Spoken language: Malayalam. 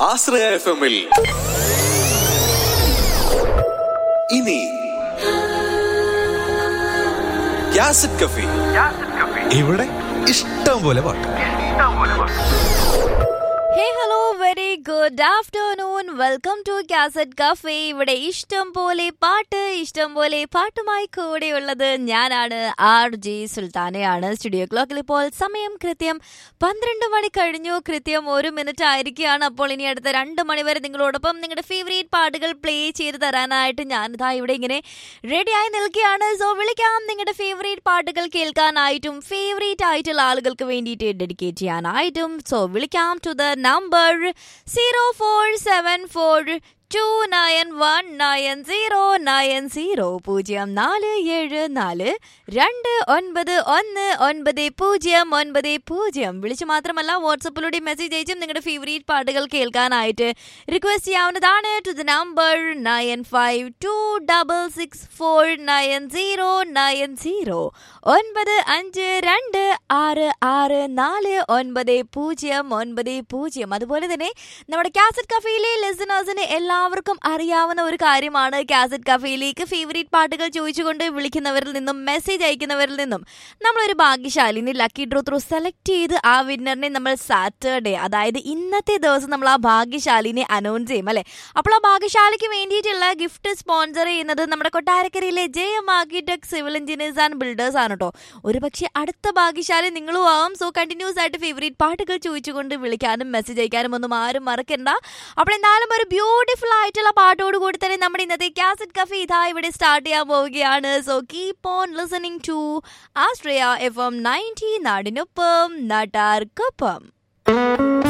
ആശ്രയ എഫ് എമ്മിൽ ഇനി യാസിഡ് കഫി ഇവിടെ ഇഷ്ടം പോലെ പാട്ട് hey hello very good afternoon welcome to cassette cafe ഇവിടെ ഇഷ്ടം പോലെ പാട്ട് ഇഷ്ടം പോലെ പാട്ടുമായി കൂടെയുള്ളത് ഞാനാണ് ആർ ജി സുൽത്താനയാണ് സ്റ്റുഡിയോ ക്ലോക്കിൽ ഇപ്പോൾ സമയം കൃത്യം പന്ത്രണ്ട് മണി കഴിഞ്ഞു കൃത്യം ഒരു മിനിറ്റ് ആയിരിക്കുകയാണ് അപ്പോൾ ഇനി അടുത്ത രണ്ട് മണി വരെ നിങ്ങളോടൊപ്പം നിങ്ങളുടെ ഫേവറേറ്റ് പാട്ടുകൾ പ്ലേ ചെയ്ത് തരാനായിട്ട് ഞാനിതാ ഇവിടെ ഇങ്ങനെ റെഡിയായി നിൽക്കുകയാണ് സോ വിളിക്കാം നിങ്ങളുടെ ഫേവറേറ്റ് പാട്ടുകൾ കേൾക്കാനായിട്ടും ഫേവറേറ്റ് ആയിട്ടുള്ള ആളുകൾക്ക് വേണ്ടിയിട്ട് ഡെഡിക്കേറ്റ് ചെയ്യാനായിട്ടും സോ വിളിക്കാം to the number zero four seven four two nine one nine zero nine zero പൂജ്യം നാല് ഏഴ് നാല് രണ്ട് ഒൻപത് ഒന്ന് ഒൻപത് പൂജ്യം ഒൻപത് പൂജ്യം വിളിച്ചു മാത്രമല്ല വാട്സപ്പിലൂടെ മെസ്സേജ് അയച്ചും നിങ്ങളുടെ ഫേവറേറ്റ് പാട്ടുകൾ കേൾക്കാനായിട്ട് റിക്വസ്റ്റ് ചെയ്യാവുന്നതാണ് to the number nine five two double six four nine zero nine zero ഒൻപത് അഞ്ച് രണ്ട് ആറ് ആറ് നാല് ഒൻപത് പൂജ്യം ഒൻപത് പൂജ്യം അതുപോലെ തന്നെ നമ്മുടെ കാസറ്റ് കഫയിലെ ലിസണേഴ്സിന് എല്ലാവർക്കും അറിയാവുന്ന ഒരു കാര്യമാണ് കാസറ്റ് കഫയിലേക്ക് ഫേവറേറ്റ് പാട്ടുകൾ ചോദിച്ചുകൊണ്ട് വിളിക്കുന്നവരിൽ നിന്നും മെസ്സേജ് അയക്കുന്നവരിൽ നിന്നും നമ്മളൊരു ഭാഗ്യശാലിനെ ലക്കി ഡ്രോ ത്രൂ സെലക്ട് ചെയ്ത് ആ വിന്നറിനെ നമ്മൾ സാറ്റർഡേ അതായത് ഇന്നത്തെ ദിവസം നമ്മൾ ആ ഭാഗ്യശാലിനെ അനൗൺസ് ചെയ്യും അല്ലേ അപ്പോൾ ആ ഭാഗ്യശാലിക്ക് വേണ്ടിയിട്ടുള്ള ഗിഫ്റ്റ് സ്പോൺസർ ചെയ്യുന്നത് നമ്മുടെ കൊട്ടാരക്കരയിലെ J M architect civil engineers and builders ആണ് കേട്ടോ ഒരു പക്ഷേ അടുത്ത ഭാഗ്യശാലി നിങ്ങളും ആവാം സോ കണ്ടിന്യൂസ് ആയിട്ട് ഫേവറേറ്റ് പാട്ടുകൾ ചോദിച്ചുകൊണ്ട് വിളിക്കാനും മെസ്സേജ് അയക്കാനും ഒന്നും ആരും മറക്കണ്ട അപ്പോൾ എന്തായാലും ഒരു ബ്യൂട്ടിഫുൾ ആയിട്ടുള്ള പാട്ടോട് കൂടി തന്നെ നമ്മുടെ ഇന്നത്തെ കാസറ്റ് കഫേ ഇതാ ഇവിടെ സ്റ്റാർട്ട് ചെയ്യാൻ പോവുകയാണ് so keep on listening to Asraya F M ninety നാടിനൊപ്പം നാട്ടാർക്കൊപ്പം